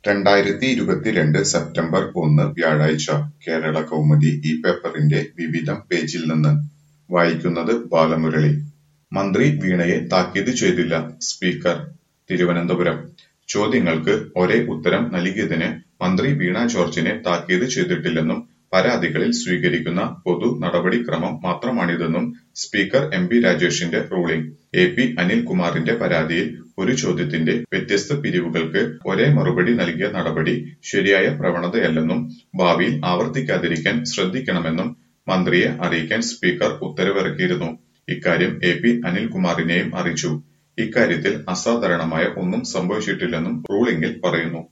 രണ്ടായിരത്തി ഇരുപത്തിരണ്ട് സെപ്റ്റംബർ ഒന്ന് വ്യാഴാഴ്ച കേരള കൗമുദി ഈ പേപ്പറിന്റെ വിവിധം പേജിൽ നിന്ന് വായിക്കുന്നത് ബാലമുരളി മന്ത്രി വീണയെ താക്കീത് ചെയ്തില്ല സ്പീക്കർ തിരുവനന്തപുരം ചോദ്യങ്ങൾക്ക് ഒരേ ഉത്തരം നൽകിയതിന് മന്ത്രി വീണ ജോർജിനെ താക്കീത് ചെയ്തിട്ടില്ലെന്നും പരാതികളിൽ സ്വീകരിക്കുന്ന പൊതു നടപടിക്രമം മാത്രമാണിതെന്നും സ്പീക്കർ എം പി രാജേഷിന്റെ റൂളിംഗ് എ പി അനിൽകുമാറിന്റെ പരാതിയിൽ ഒരു ചോദ്യത്തിന്റെ വ്യത്യസ്ത പിരിവുകൾക്ക് ഒരേ മറുപടി നൽകിയ നടപടി ശരിയായ പ്രവണതയല്ലെന്നും ഭാവിയിൽ ആവർത്തിക്കാതിരിക്കാൻ ശ്രദ്ധിക്കണമെന്നും മന്ത്രിയെ അറിയിക്കാൻ സ്പീക്കർ ഉത്തരവിറക്കിയിരുന്നു ഇക്കാര്യം എ പി അനിൽകുമാറിനെയും അറിയിച്ചു ഇക്കാര്യത്തിൽ അസാധാരണമായ ഒന്നും സംഭവിച്ചിട്ടില്ലെന്നും റൂളിംഗിൽ പറയുന്നു